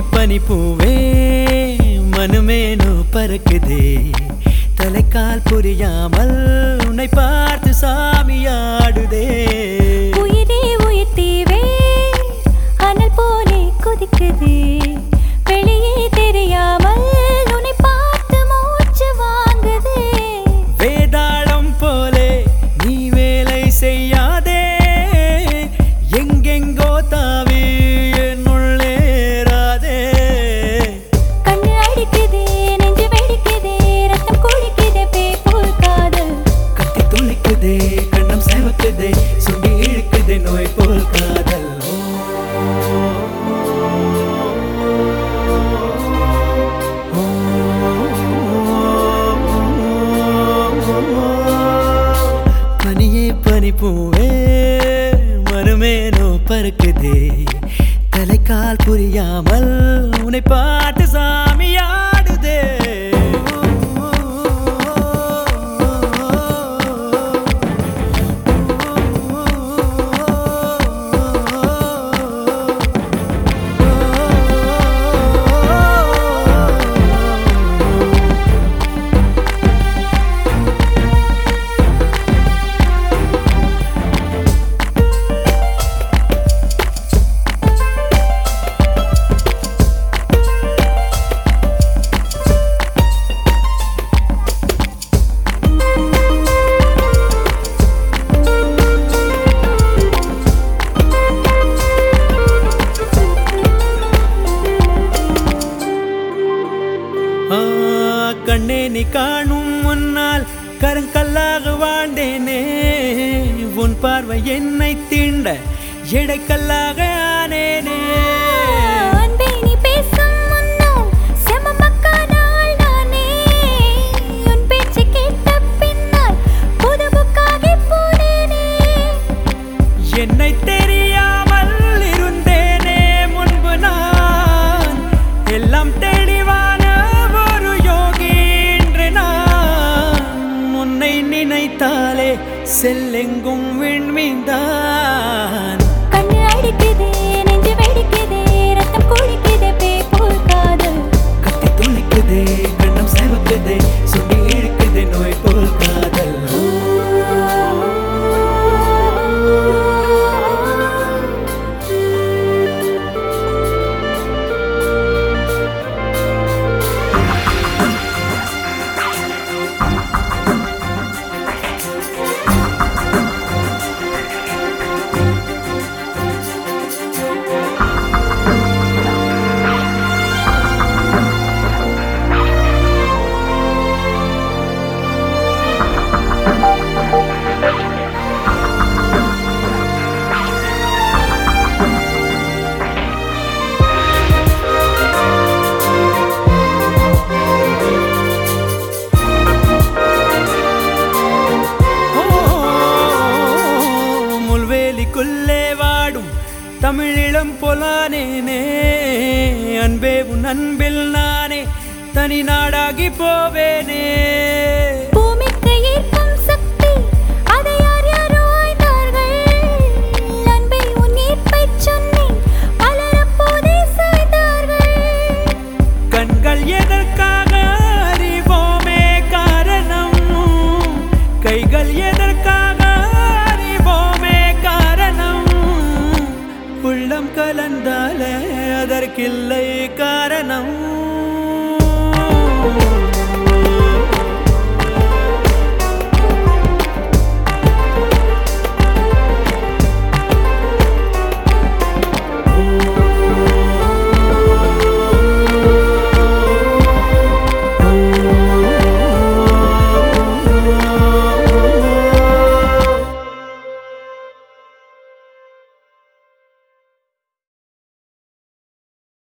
பனிப்பூவே மனுமேனு பறக்குதே தலைக்கால் புரியாமல் உன்னை பார்த்து சாமியாடுதே உயிரே உயிர் தீவே அனல் போலே கொதிக்குது வெளியே தெரியாமல் உன்னை பார்த்து மூச்சு வாங்குது வேதாளம் போலே நீ வேலை செய்யாதே எங்கெங்கோ தாவி என்னுள்ளேராதே கண்ணு அடிக்குதே நெஞ்சு வெடிக்குதே ரத்தம் குளிக்குதே பேய் போல் காதல் கத்தி துளிக்குதே கண்ணம் சேவக்குதே சுண்டி இழுக்குதே நோய் போல் காதல் பனியே பனிப்பூவே மறுமேனோ பறக்குதே தலைக்கால் புரியாமல் உன்னை பார்த்து சாமியாடுதே ஆ, கண்ணே நீ காணும் முன்னால் கருங்கல்லாக வாழ்ந்தேனே உன் பார்வை என்னை தீண்ட எடைக்கல்லாக ஆனேனே அன்பே நீ பேசும் முன்னால் செமமக்கான ஆள் நானே. உன் பேச்சு கேட்ட பின்னால் புது புக்காகி போனேனே. என்னை தெரியாமல் இருந்தேனே முன்பு நான் எல்லாம் தெளிவான ஒரு யோகி இன்று நான் உன்னை நினைத்தாலே செல்லெங்கும் விண்மீந்தான் கண்ணு அடிக்குதே, நெஞ்சு வெடிக்குதே, ரத்தம் குளிக்குதே, பேய் போல் காதல். கத்தி துளிக்குதே கண்ணம் சேவக்குதே சுண்டி இழுக்குதே நோய் போல் காதல் ஓ, முள்வேலிக்குள்ளே வாடும் தமிழிளம் பொலானேனே அன்பே உன் அன்பில் நானே தனி நாடாகி போவேனே பூமிக்கு ஈர்க்கும் சக்தி, அதை யார் யாரோ ஆய்ந்தார்கள். அன்பே, உன் ஈர்ப்பைச் சொன்னேன், பலர் அப்போதே சாய்ந்தார்கள். கண்கள் எதற்காக அறிவோமே காரணம் கைகள் எதற்காக அறிவோமே காரணம் உள்ளம் கலந்தாலே அதற்கில்லை